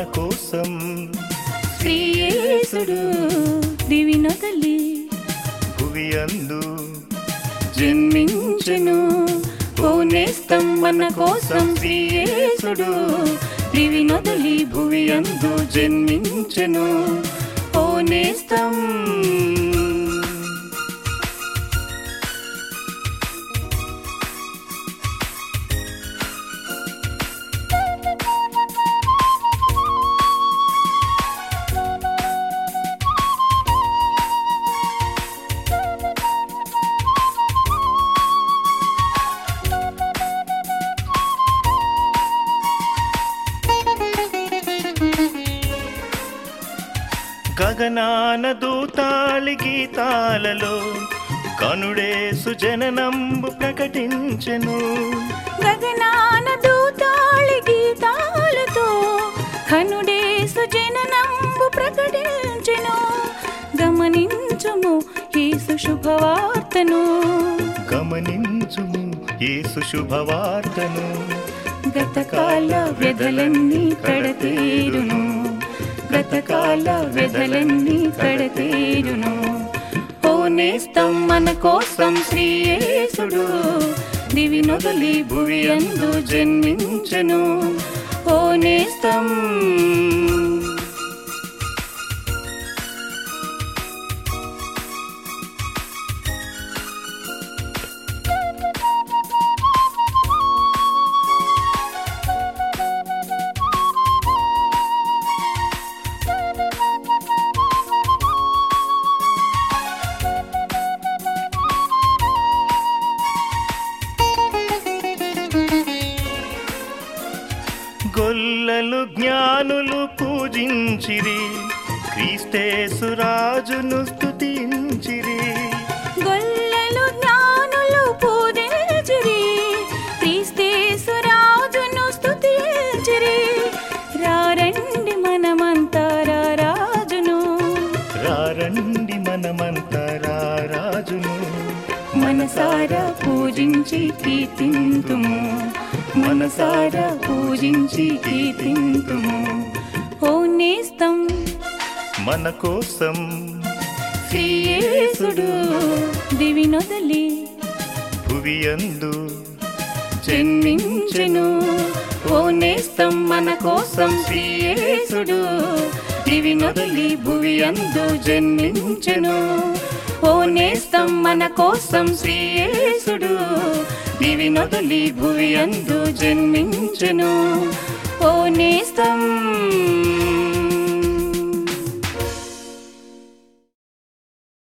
కోసం శ్రీయేసుడు దివినొదలి భువి అందు జన్మించెను ఓ నేస్తం మన కోసం శ్రీయేసుడు దివినొదలి భువి అందు జన్మించెను ఓ నేస్తం గగనాన దూతాళి గీతాలలో కనుడేసు జననంబు ప్రకటించెను గగనాన దూతాళి గీతాలతో కనుడేసు జననంబు ప్రకటించెను గమనించుము యేసు శుభవార్తను గమనించుము యేసు శుభవార్తను గతకాల వ్యధలన్నీ కడతీరును గతకాల వ్యధలన్నీ కడతీరును ఓ నేస్తం మన కోసం శ్రీయేసుడు దివి నొదలి భువి అందు జన్మించెను ఓ నేస్తం గొల్లలు జ్ఞానులు పూజించిరి క్రీస్తేసు రాజును స్తుతించిరి గొల్లలు జ్ఞానులు పూజించిరి క్రీస్తేసు రాజును స్తుతించిరి రారండి మనమంతా రాజును రారండి మనమంతరా రాజును మనసారా పూజించి కీర్తింతుము మనసారా పూజించి కీర్తింతుము ఓ నేస్తం మన కోసం శ్రీయేసుడు దివి నొదలి భువి అందు జన్మించెను ఓ నేస్తం మన కోసం శ్రీయేసుడు దివి నొదలి భువి అందు జన్మించెను ఓ నేస్తం మన కోసం శ్రీయేసుడు దివి నొదలి భువి అందు జన్మించెను ఓ నేస్తం